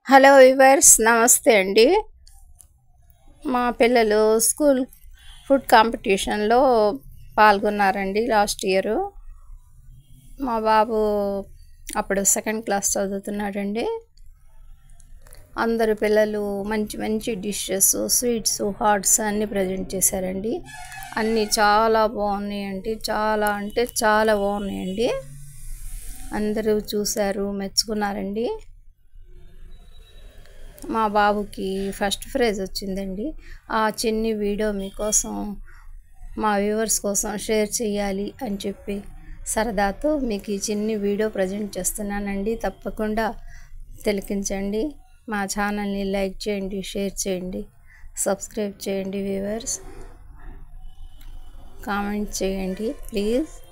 hello viewers నమస్తే అండి మా పిల్లలు స్కూల్ ఫుడ్ కాంపిటీషన్లో పాల్గొన్నారండి లాస్ట్ ఇయర్ మా బాబు అప్పుడు సెకండ్ క్లాస్ చదువుతున్నాడండి అందరు పిల్లలు మంచి మంచి డిషెస్ స్వీట్స్ హాట్స్ అన్నీ ప్రజెంట్ చేశారండి అన్నీ చాలా బాగున్నాయండి చాలా అంటే చాలా బాగున్నాయండి అందరూ చూశారు మెచ్చుకున్నారండి మా బాబుకి ఫస్ట్ ప్రైజ్ వచ్చిందండి ఆ చిన్ని వీడియో మీకోసం మా వ్యూవర్స్ కోసం షేర్ చేయాలి అని చెప్పి సరదాతో మీకు ఈ చిన్ని వీడియో ప్రజెంట్ చేస్తున్నానండి తప్పకుండా తిలకించండి మా ఛానల్ని లైక్ చేయండి షేర్ చేయండి సబ్స్క్రైబ్ చేయండి వ్యూవర్స్ కామెంట్ చేయండి ప్లీజ్